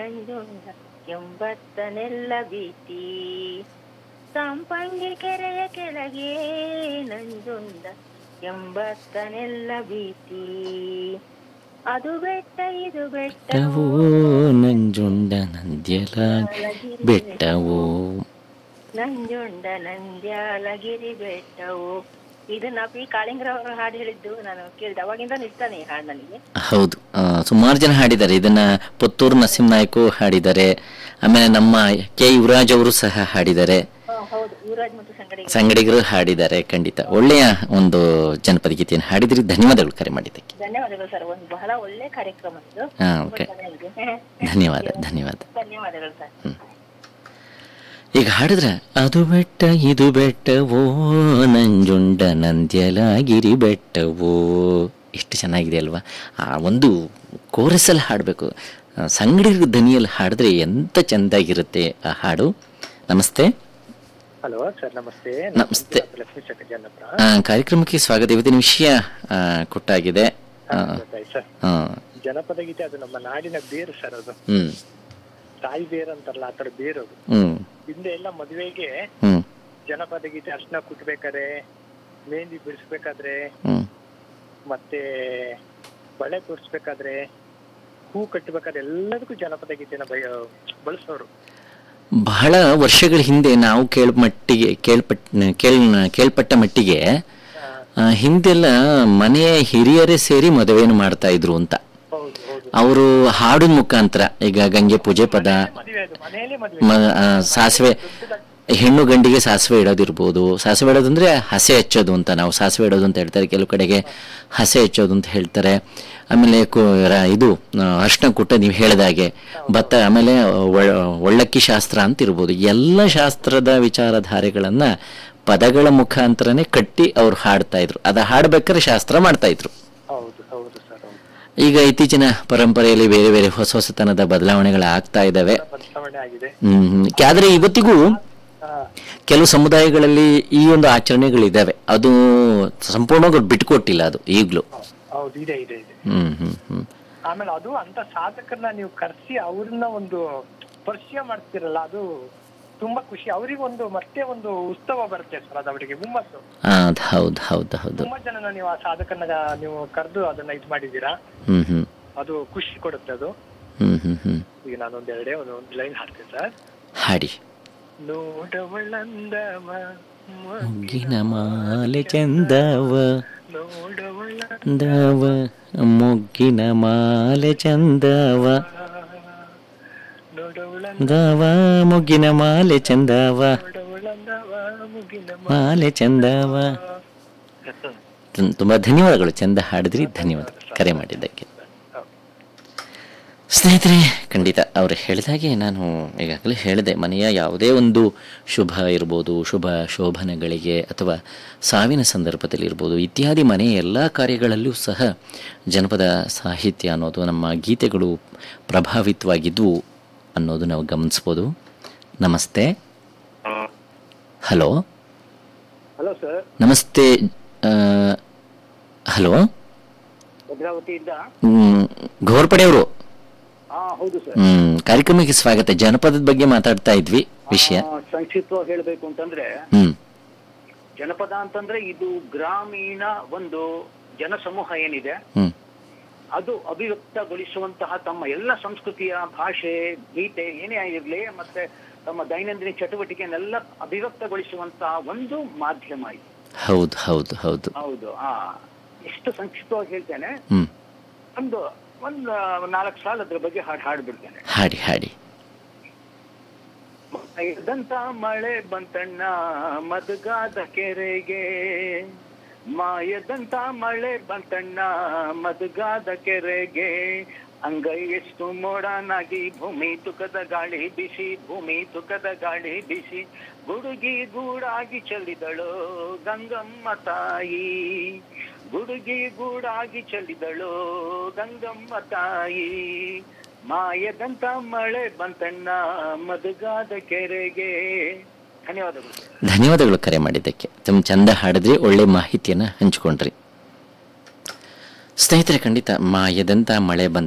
ನಂಜುಂಡ ಎಂಬತ್ತನೆಲ್ಲ ಭೀತಿ ಸಂಪಂಗಿ ಕೆರೆಯ ಕೆಳಗೆ ನಂಜುಂಡ ಎಂಬತ್ತನೆಲ್ಲ ಭೀತಿ ಅದು ಬೆಟ್ಟ ಇದು ಬೆಟ್ಟವೋ ಬೆಟ್ಟವೋ ನಂಜುಂಡ ನಂದ್ಯಲ ಬೆಟ್ಟವೋ ನಂಜುಂಡ ನಂದ್ಯಾಲಗಿರಿ ಬೆಟ್ಟವು ಇದನ್ನ ಪಿ ಕಾಳಿಂಗರವರು ಹಾಡು ಹೇಳಿದ್ದು ನಾನು ಕೇಳಿದೆ ಅವಾಗಿಂದ ಇರ್ತಾನೆ ಈ ಹಾಡು ನನಗೆ ಹೌದು ಸುಮಾರು ಜನ ಹಾಡಿದ್ದಾರೆ ಇದನ್ನ ಪುತ್ತೂರು ನರಸಿಂಹನಾಯ್ಕು ಹಾಡಿದ್ದಾರೆ ಆಮೇಲೆ ನಮ್ಮ ಕೆ ಯುವರಾಜ್ ಅವರು ಸಹ ಹಾಡಿದ್ದಾರೆ ಹಾ, ಹೌದು ಯುವರಾಜ್ ಮತ್ತು ಸಂಗಡಿಗ ಸಂಗಡಿಗರು ಹಾಡಿದ್ದಾರೆ ಖಂಡಿತ ಒಳ್ಳೆಯ ಒಂದು ಜನಪದ ಗೀತೆಯನ್ನು ಹಾಡಿದ್ರಿ ಧನ್ಯವಾದಗಳು ಕರೆ ಮಾಡಿದ್ದಕ್ಕೆ ಧನ್ಯವಾದಗಳು ಸರ್ ಒಂದು ಬಹಳ ಒಳ್ಳೆ ಕಾರ್ಯಕ್ರಮ ಇದು ಹಾ ತುಂಬಾ ಓಕೆ ಚೆನ್ನಾಗಿದೆ ಧನ್ಯವಾದ ಧನ್ಯವಾದ ಧನ್ಯವಾದಗಳು ಸರ್ ಈಗ ಹಾಡಿದ್ರ ಅದು ಬೆಟ್ಟ ಇದು ಬೆಟ್ಟವೋ ನಂಜುಂಡ ನಂದ್ಯಲಗಿರಿ ಬೆಟ್ಟವೋ ಎಷ್ಟು ಚೆನ್ನಾಗಿದೆ ಅಲ್ವಾ ಆ ಒಂದು ಕೋರಸಲ್ಲಿ ಹಾಡಬೇಕು ಸಂಗಡಿಗರ ದನಿಯಲ್ಲಿ ಹಾಡಿದ್ರೆ ಎಂತ ಚೆಂದಾಗಿರುತ್ತೆ ಆ ಹಾಡು ನಮಸ್ತೆ ಹಲೋ ಸರ್ ನಮಸ್ತೆ ನಮಸ್ತೆ. ನಾನು ಲಕ್ಷ್ಮೀ ಚಕ್ಕಜನಪುರ ಆ, ಕಾರ್ಯಕ್ರಮಕ್ಕೆ ಸ್ವಾಗತ ಇವತ್ತಿನ ವಿಷಯ ಆ, ಕೊಟ್ಟಾಗಿದೆ ಆ, ಗೊತ್ತಾಯ್ತು ಸರ್ ಆ, ಜನಪದ ಗೀತೆ ಅದು ನಮ್ಮ ನಾಡಿನ ಬೇರು ಸರ್ ಅದು ಹ್ಮ್ ತಾಯಿ ಬೇರು ಅಂತಾರಲ್ಲ ಆ ತರ ಬೇರು ಅದು ಹ್ಮ್ ಹಿಂದೆ ಎಲ್ಲ ಮದುವೆಗೆ ಹ್ಮ್ ಜನಪದ ಗೀತೆ ಅರ್ಶನ ಕುಟ್ಬೇಕಾದ್ರೆ ಮೆಹಂದಿ ಬಿಡಿಸ್ಬೇಕಾದ್ರೆ ಹ್ಮ್ ಮತ್ತೆ ಬಳೆ ತೋರಿಸ್ಬೇಕಾದ್ರೆ ಹೂ ಕಟ್ಟಬೇಕಾದ್ರೆ ಎಲ್ಲದಕ್ಕೂ ಜನಪದ ಗೀತೆನ ಬಯ ಬಳಸೋರು ಬಹಳ ವರ್ಷಗಳ ಹಿಂದೆ ನಾವು ಕೇಳ ಮಟ್ಟಿಗೆ ಕೇಳ್ಪಟ್ ಕೇಳ್ ಕೇಳ್ಪಟ್ಟ ಮಟ್ಟಿಗೆ ಆ, ಹಿಂದೆಲ್ಲ ಮನೆಯ ಹಿರಿಯರೇ ಸೇರಿ ಮದುವೆಯನ್ನು ಮಾಡ್ತಾ ಇದ್ರು ಅಂತ ಹೌದು ಹೌದು ಅವರು ಹಾಡಿನ ಮುಖಾಂತರ ಈಗ ಗಂಗೆ ಪೂಜೆ ಪದ ಮದುವೆ ಅದು ಮನೆಯಲ್ಲೇ ಮದುವೆ ಮ- ಆ, ಸಾಸಿವೆ ಹೆಣ್ಣು ಗಂಡಿಗೆ ಸಾಸಿವೆ ಇಡೋದಿರ್ಬೋದು ಸಾಸಿವೆ ಇಡೋದು ಅಂದ್ರೆ ಹಸೆ ಹಚ್ಚೋದು ಅಂತ ನಾವು ಸಾಸಿವೆ ಇಡೋದು ಅಂತ ಹೇಳ್ತಾರೆ ಕೆಲವು ಕಡೆಗೆ ಹಸೆ ಹಚ್ಚೋದು ಅಂತ ಹೇಳ್ತಾರೆ ಆಮೇಲೆ ಕು- ರ- ಇದು ಆ, ಅರ್ಶಿನ ಕುಟ್ಟ ನೀವು ಹೇಳಿದಾಗೆ ಭತ್ತ ಆಮೇಲೆ ಒ- ಒಳ್ಳಕ್ಕಿ ಶಾಸ್ತ್ರ ಅಂತ ಇರ್ಬೋದು ಎಲ್ಲ ಶಾಸ್ತ್ರದ ವಿಚಾರಧಾರೆಗಳನ್ನ ಪದಗಳ ಮುಖಾಂತರನೇ ಕಟ್ಟಿ ಅವ್ರು ಹಾಡ್ತಾ ಇದ್ರು ಅದ ಹಾಡ್ಬೇಕಾದ್ರೆ ಶಾಸ್ತ್ರ ಮಾಡ್ತಾ ಇದ್ರು ಹೌದು ಹೌದು ಸರ್ ಹೌದು ಈಗ ಇತ್ತೀಚಿನ ಪರಂಪರೆಯಲ್ಲಿ ಬೇರೆ ಬೇರೆ ಹೊಸ ಹೊಸತನದ ಬದಲಾವಣೆಗಳು ಆಗ್ತಾ ಇದ್ದಾವೆ ಬದಲಾವಣೆ ಆಗಿದೆ ಹ್ಮ್ ಹ್ಮ್. ಆದ್ರೆ ಇವತ್ತಿಗೂ ಹಾ ಕೆಲವು ಸಮುದಾಯಗಳಲ್ಲಿ ಈ ಒಂದು ಆಚರಣೆಗಳಿದ್ದಾವೆ ಅದು ಸಂಪೂರ್ಣವಾಗಿ ಅವ್ರು ಬಿಟ್ಕೊಟ್ಟಿಲ್ಲ ಅದು ಈಗಲೂ ಹೌದು ಇದೆ ಇದೆ ಇದೆ ಹ್ಮ್ ಹ್ಮ್ ಹ್ಮ್ ಆಮೇಲೆ ಅದು ಅಂತ ಸಾಧಕರನ್ನ ನೀವು ಕರ್ಸಿ ಅವ್ರನ್ನ ಒಂದು ಪರಿಚಯ ಮಾಡ್ತಿರಲ್ಲ ಅದು ತುಂಬಾ ಖುಷಿ ಅವ್ರಿಗೆ ಒಂದು ಮತ್ತೆ ಒಂದು ಉತ್ಸವ ಬರುತ್ತೆ ಸರ್ ಅದು ಅವರಿಗೆ ಹುಮ್ಮಸ್ಸು ಅದ್ ಹೌದು ಹೌದು ಹೌದು ತುಂಬಾ ಜನ ನೀವು ಆ ಸಾಧಕನ ನೀವು ಕರೆದು ಅದನ್ನ ಇದು ಮಾಡಿದ್ದೀರಾ ಹ್ಮ್ ಹ್ಮ್ ಅದು ಖುಷಿ ಕೊಡುತ್ತೆ ಅದು ಹ್ಮ್ ಹ್ಮ್ ಹ್ಮ್ ಈಗ ನಾನೊಂದ್ ಎರಡೇ ಒಂದು ಒಂದು ಲೈನ್ ಹಾಡ್ತೀನಿ ಸರ್ ಹಾಡಿ ನೋಡವಳಂದವ ಮುಗ್ಗಿನ ಮಾಲೆ ಚಂದವ ನೋಡವಳ ದವ ಮುಗ್ಗಿನ ಮಾಲೆ ಚಂದವ ನೋಡವಳ ದವ ಮುಗ್ಗಿನ ಮಾಲೆ ಚಂದವ ನೋಡವಳಂದವ ಮುಗಿನ ಮಾಲೆ ಚಂದವ ತುಂ- ತುಂಬಾ ಧನ್ಯವಾದಗಳು ಚಂದ ಹಾಡಿದ್ರಿ ಧನ್ಯವಾದ ಕರೆ ಮಾಡಿದ್ದಕ್ಕೆ ಸ್ನೇಹಿತರೆ ಖಂಡಿತ ಅವರು ಹೇಳಿದಾಗೆ ನಾನು ಈಗಾಗಲೇ ಹೇಳಿದೆ ಮನೆಯ ಯಾವುದೇ ಒಂದು ಶುಭ ಇರ್ಬೋದು ಶುಭ ಶೋಭನಗಳಿಗೆ ಅಥವಾ ಸಾವಿನ ಸಂದರ್ಭದಲ್ಲಿ ಇರ್ಬೋದು ಇತ್ಯಾದಿ ಮನೆಯ ಎಲ್ಲ ಕಾರ್ಯಗಳಲ್ಲೂ ಸಹ ಜನಪದ ಸಾಹಿತ್ಯ ಅನ್ನೋದು ನಮ್ಮ ಗೀತೆಗಳು ಪ್ರಭಾವಿತವಾಗಿದ್ವು ಅನ್ನೋದು ನಾವು ಗಮನಿಸ್ಬೋದು ನಮಸ್ತೆ ಹಲೋ ಹಲೋ ಸರ್ ನಮಸ್ತೆ ಆ, ಹಲೋ ಭದ್ರಾವತಿಯಿಂದ ಹ್ಮ್, ಘೋರ್ಪಡೆ ಅವರು ಹಾ ಹೌದು ಸರ್ ಹ್ಮ್ ಕಾರ್ಯಕ್ರಮಕ್ಕೆ ಸ್ವಾಗತ ಜನಪದದ ಬಗ್ಗೆ ಮಾತಾಡ್ತಾ ಇದ್ವಿ ವಿಷಯ ಆ, ಸಂಕ್ಷಿಪ್ತವಾಗಿ ಹೇಳಬೇಕು ಅಂತಂದ್ರೆ ಹ್ಮ್ ಜನಪದ ಅಂತಂದ್ರೆ ಇದು ಗ್ರಾಮೀಣ ಒಂದು ಜನಸಮೂಹ ಏನಿದೆ ಹ್ಮ್ ಅದು ಅಭಿವ್ಯಕ್ತಗೊಳಿಸುವಂತಹ ತಮ್ಮ ಎಲ್ಲ ಸಂಸ್ಕೃತಿಯ ಭಾಷೆ ಗೀತೆ ಏನೇ ಆಗಿರ್ಲಿ ಮತ್ತೆ ತಮ್ಮ ದೈನಂದಿನ ಚಟುವಟಿಕೆಯನ್ನೆಲ್ಲ ಅಭಿವ್ಯಕ್ತಗೊಳಿಸುವಂತಹ ಒಂದು ಮಾಧ್ಯಮ ಇದು ಹೌದು ಹೌದು ಹೌದು ಹೌದು ಆ ಎಷ್ಟು ಸಂಕ್ಷಿಪ್ತವಾಗಿ ಹೇಳ್ತೇನೆ ಹ್ಮ್ ಒಂದು ಒಂದು ನಾಲ್ಕು ಸಾಲ ಅದ್ರ ಬಗ್ಗೆ ಹಾಡು ಹಾಡ್ಬಿಡ್ತೇನೆ ಹಾಡಿ ಹಾಡಿ ಮಾಯದಂತ ಮಳೆ ಬಂತಣ್ಣ ಮದಗಾದ ಕೆರೆಗೆ ಮಾಯದಂತ ಮಳೆ ಬಂತಣ್ಣ ಮದಗಾದ ಕೆರೆಗೆ ಅಂಗೈ ಎಷ್ಟು ಮೋಡನಾಗಿ ಭೂಮಿ ತುಕದ ಗಾಳಿ ಬಿಸಿ ಭೂಮಿ ತುಕದ ಗಾಳಿ ಬಿಸಿ ಗುಡುಗಿ ಗೂಡಾಗಿ ಚೆಲ್ಲಿದಳು ಗಂಗಮ್ಮ ತಾಯಿ ಗುಡುಗಿ ಗೂಡಾಗಿ ಚೆಲ್ಲಿದಳು ಗಂಗಮ್ಮ ತಾಯಿ ಮಾಯದಂತ ಮಳೆ ಬಂತಣ್ಣ ಮದುಗಾದ ಕೆರೆಗೆ ಧನ್ಯವಾದಗಳು ಧನ್ಯವಾದಗಳು ಕರೆ ಮಾಡಿದ್ದಕ್ಕೆ ತುಂಬ ಚಂದ ಹಾಡಿದ್ರಿ ಒಳ್ಳೆ ಮಾಹಿತಿಯನ್ನ ಹಂಚಿಕೊಂಡ್ರಿ ಸ್ನೇಹಿತರೆ ಖಂಡಿತ ಮಾಯದಂತ ಮಳೆ ಬಂದ